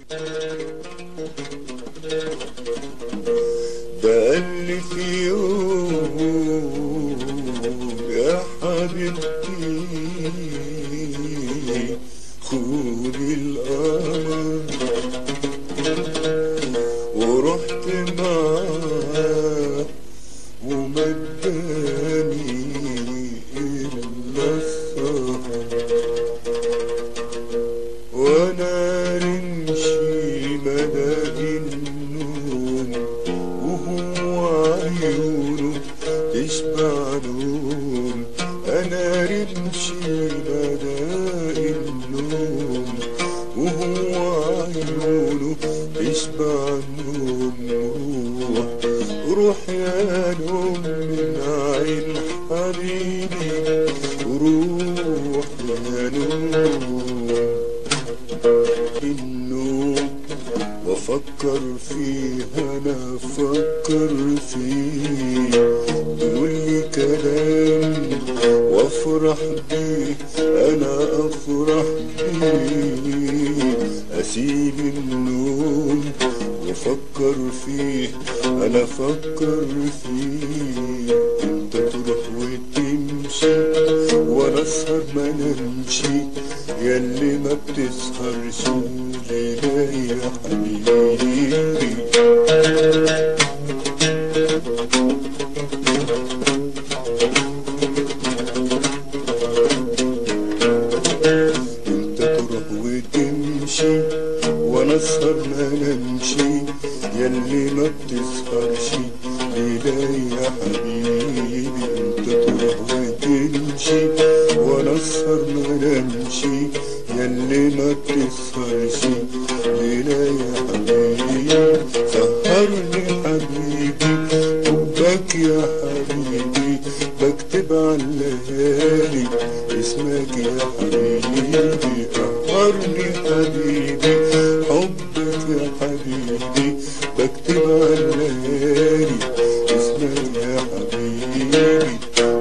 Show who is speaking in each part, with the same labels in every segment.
Speaker 1: ده قال لي في يوم يا حبيبتي خدي القمر ورحت معاه ومداني إلا السهر وانا رمشي مدى النوم وهو عيونه تشبع نوم انا رمشي مدى النوم وهو عيونه تشبع نوم روح روح يا نوم من عين حبيبي روح يا نوم النوم وافكر فيه انا افكر فيه تقول لي كلام وافرح بيه انا افرح بيه اسيب النوم وافكر فيه انا افكر فيه انت تروح وتمشي وانا اسهر ما نمشي ياللي ما بتسهرش ليلة يا حبيبي انت تروح وتمشي وانا اسهر ما نمشي ياللي ما بتسهرش ليلة يا حبيبي انت تروح وتمشي وانا اسهر ما نمشي ياللي ما بتسهرش ليلة يا حبيبي سهرني حبيبي حبك يا حبيبي بكتب على الليالي اسمك يا حبيبي سهرني حبيبي حبك يا حبيبي بكتب على الليالي اسمك يا حبيبي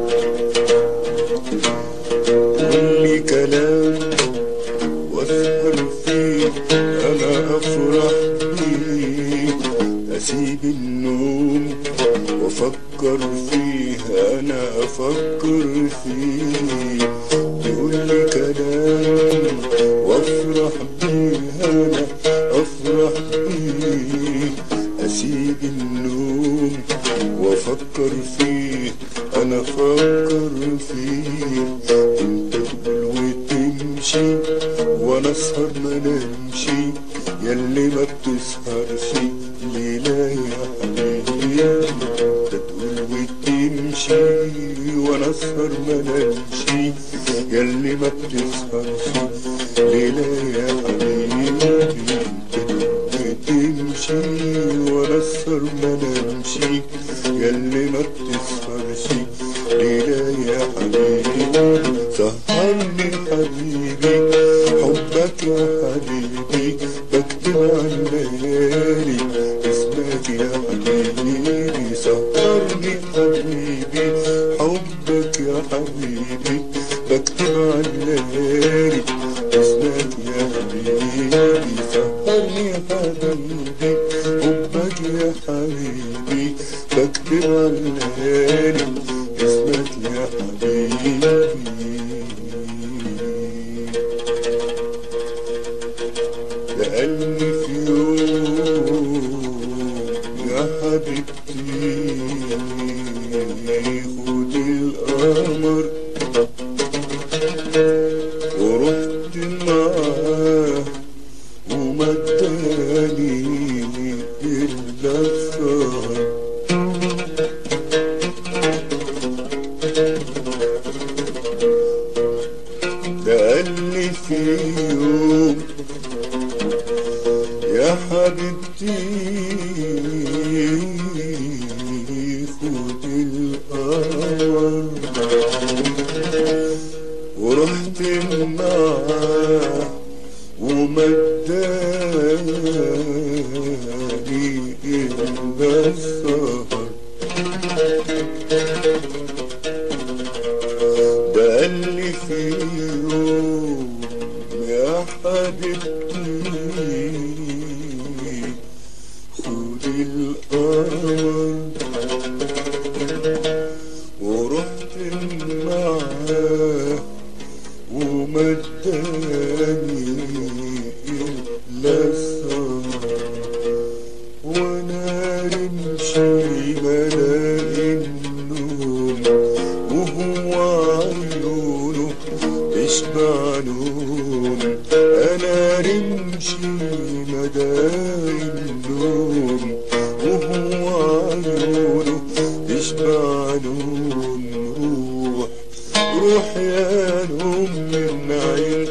Speaker 1: قول لي كلام واسهر فيه انا افرح بيه اسيب النوم وافكر فيه انا افكر فيه تقول لي كلام وافرح بيه انا افرح بيه اسيب النوم وافكر فيه انا افكر فيه انت تقول وتمشي وانا اسهر ما نمشي ياللي ما بتسهرش ليلة يا حبيبي انت تقول وتمشي وانا اسهر ما نمشي ياللي ما بتسهرش ليلة يا حبيبي انت تقول وتمشي وانا اسهر ما نمشي ياللي ما بتسهرش ليلة يا حبيبي سهرني حبيبي حبك يا حبيبي بكتب عن الليالي اسمك يا حبيبي سهرني حبيبي حبك يا حبيبي بكتب عن الليالي اسمك يا حبيبي سهرني حبيبي حبك يا حبيبي بكتب عن الليالي اسمك يا حبيبي لأني في يوم يا حبيبتي خد القمر ورحت معاه ومداني إلا السهر ده قال لي في يوم يا حبيبتي خد القمر ورحت معاه ومداني إلا السهر ده قال لي في يوم يا حبيبتي خلاني إلا السهر وانا رمشي بلاقي النوم وهو عيونه تشبع نوم انا رمشي مداي النوم وهو عيونه تشبع نوم روح روح يا نوم من عين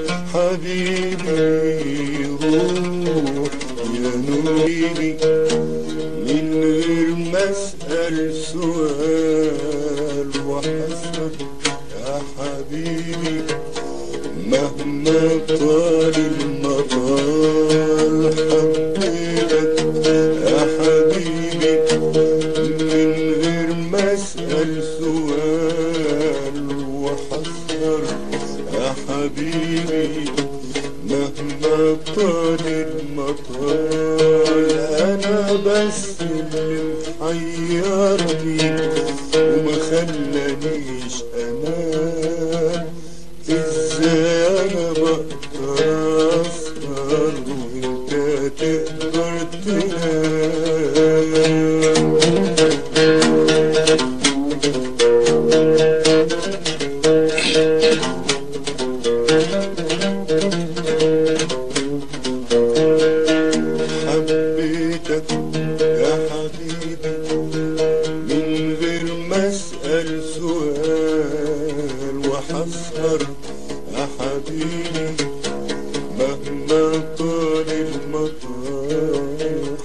Speaker 1: حبيبي روح يا نومي من غير ما اسال سؤال وحسن يا حبيبي مهما طال المطال حبيبك يا حبيبي من غير ما اسال سؤال وحسر يا حبيبي مهما طال المطال انا بس اللي محيرني وما خلانيش انام ازاي انا بقدر اسهر وانت تقدر تنام حبيتك يا حبيبي من غير ما اسال سؤال وحسهر يا حبيبي مهما طال المطار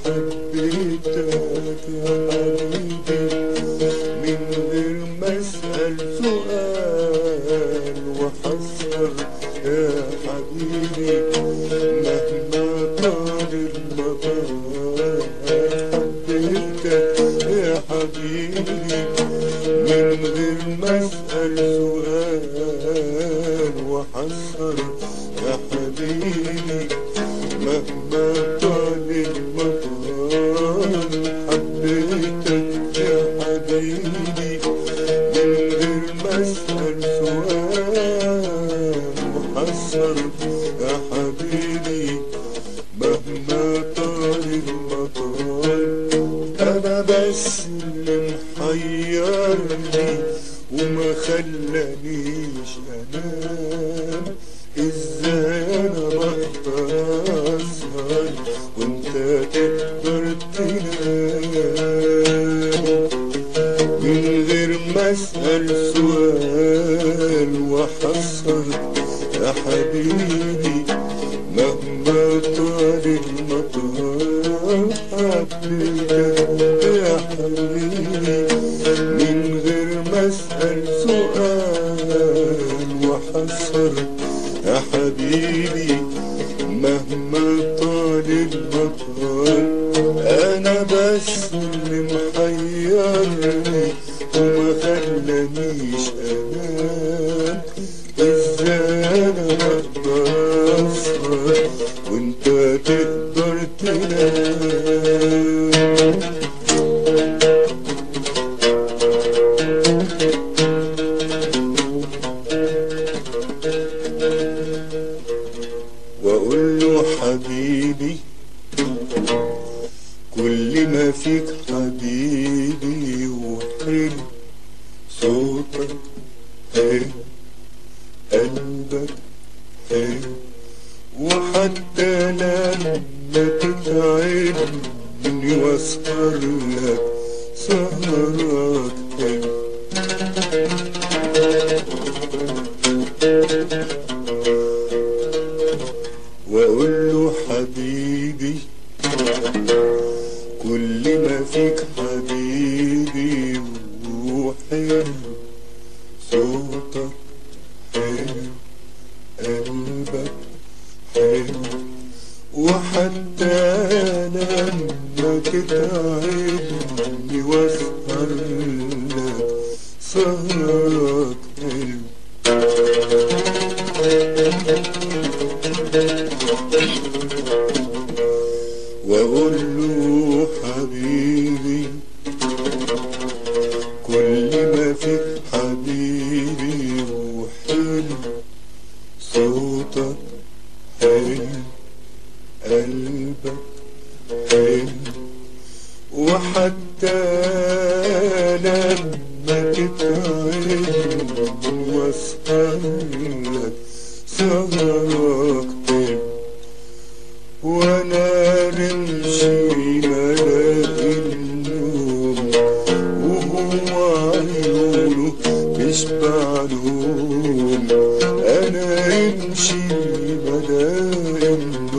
Speaker 1: حبيتك يا حبيبي من غير ما اسال سؤال وحسهر يا حبيبي مهما طال المطار حبيتك يا حبيبي من غير ما اسال سؤال وحسر يا حبيبي مهما طال المطار حبيتك يا حبيبي من غير ما اسال سؤال وحسر يا حبيبي مهما طال المطار انا بس اللي محيرني وما خلانيش انام ازاي انا بقدر اسهر وانت تقدر تنام من غير ما اسال سؤال وحصل يا حبيبي مهما طال المطار حبيبك يا حبيبي من غير ما اسال سؤال وحصل يا حبيبي مهما طال المطار انا بس اللي محيرني وما خلانيش انام ازاي انا بقدر اسهر وانت تقدر تنام واقول له حبيبي كل ما فيك حبيبي وحلو صوتك حلو قلبك حلو وحتى لما تتعبني واسهر لك سهرك حلو واقول له حبيبي كل ما فيك حبيبي وحلو صوتك حلو قلبك حلو وحتى لما تتعبني واسهر لك سهرك حلو واقول له حبيبي كل ما فيك حبيبي وحلو صوتك حلو قلبك حلو وحتى لما تتعب واسهرلك سهرك طيب وانا رمشي ملاقي النوم وهو عيونه تشبع نوم انا رمشي ملاقي النوم